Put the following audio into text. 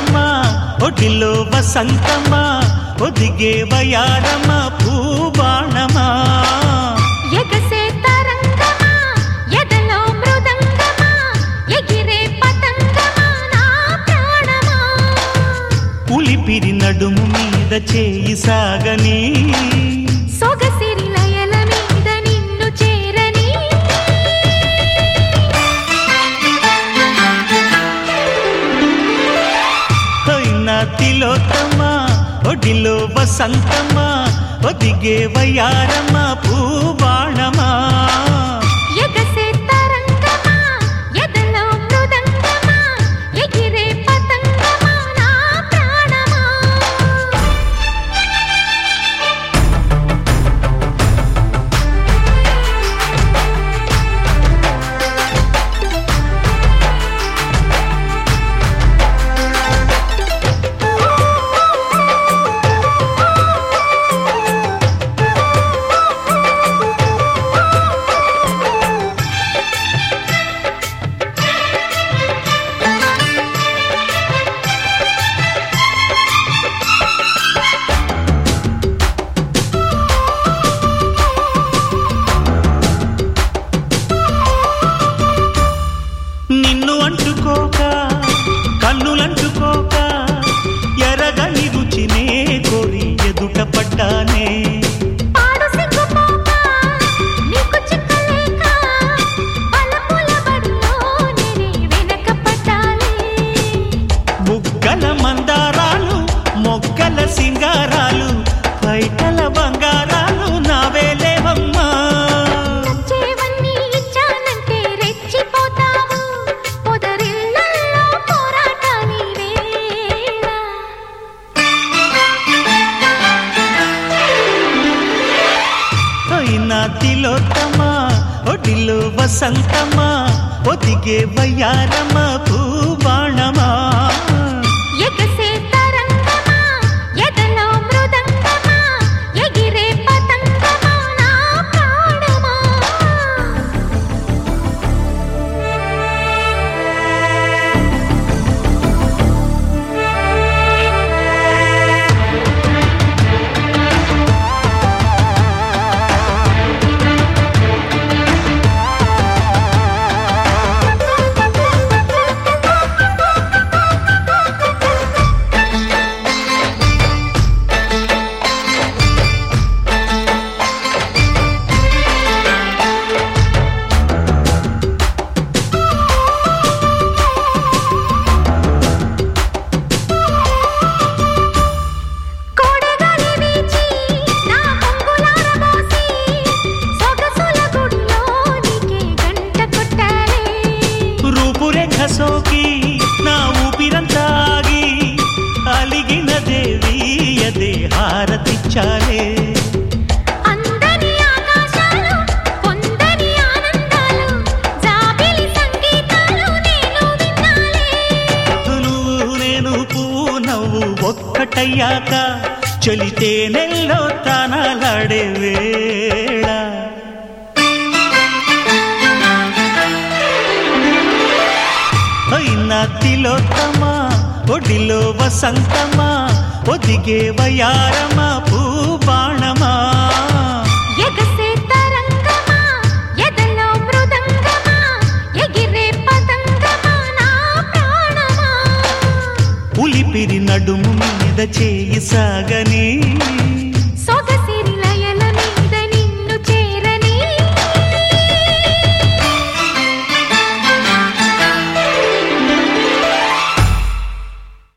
వయ్యారమా ఒడిలో వసంతమా ఒదిగే వయారమా పూబాణమా ఎగసే తరంగమా ఎదలో మృదంగమా ఎగిరే పతంగమా నా ప్రాణమా ఉలిపిరి నడుము మీద చేయి సాగని సొగసిరి లయల మీద నిన్ను చేరని అయినా తిలోత్తమా ఒడిలో వసంతమా ఒదిగే వయారమా పూబాణమా ఎగసే తరంగమా ఎదలో మృదంగమా ఎగిరే పతంగమా నా ప్రాణమా నిన్ను అంటుకోక కన్నులంటుకోక ఎరగని రుచినే కోరి ఎదుట పడ్డానే పాడు సిగ్గుపోక నీకు చిక్కలేక బలపుల బడిలో నేనే వెనక పడ్డాలే బుగ్గల మందారాలు మొగ్గల సింగారాలు బయటల బంగారాలు నావేలేవమ్మా నచ్చేవన్నీ ఇచ్చానంటే రెచ్చిపోతావు పొదరిళ్ళల్లో పోరాటాని వేళ అయినా తిలోత్తమా ఒడిలో వసంతమా ఒదిగే వయ్యారమా పూబాణమా ఎగసే తరంగమా ఎదలో మృదంగమా ఎగిరే పతంగమా నా ప్రాణమా కోడగాలి వీచి నా పొంగులారబోసి సొగసుల గుడిలో నీకే గంట కొట్టాలే రూపురేఖ సోకి నా ఊపిరంతాగి అలిగిన దేవి అదే హారతిచ్చాలే అందని ఆకాశాలు పొందని ఆనందాలు జాబిలి సంగీతాలు నేను విన్నాలే నువ్వు నేను పువ్వు నవ్వు ఒక్కటయ్యాక చలితే నెల్లో తానాలాడే వేళ అయినా తిలోత్తమా ఒడిలో వసంతమా ఒదిగే వయారమా పూబాణమా ఎగసే తరంగమా ఎదలో మృదంగమా ఎగిరే పతంగమా నా ప్రాణమా ఉలిపిరి నడుము మీద చేయి సాగని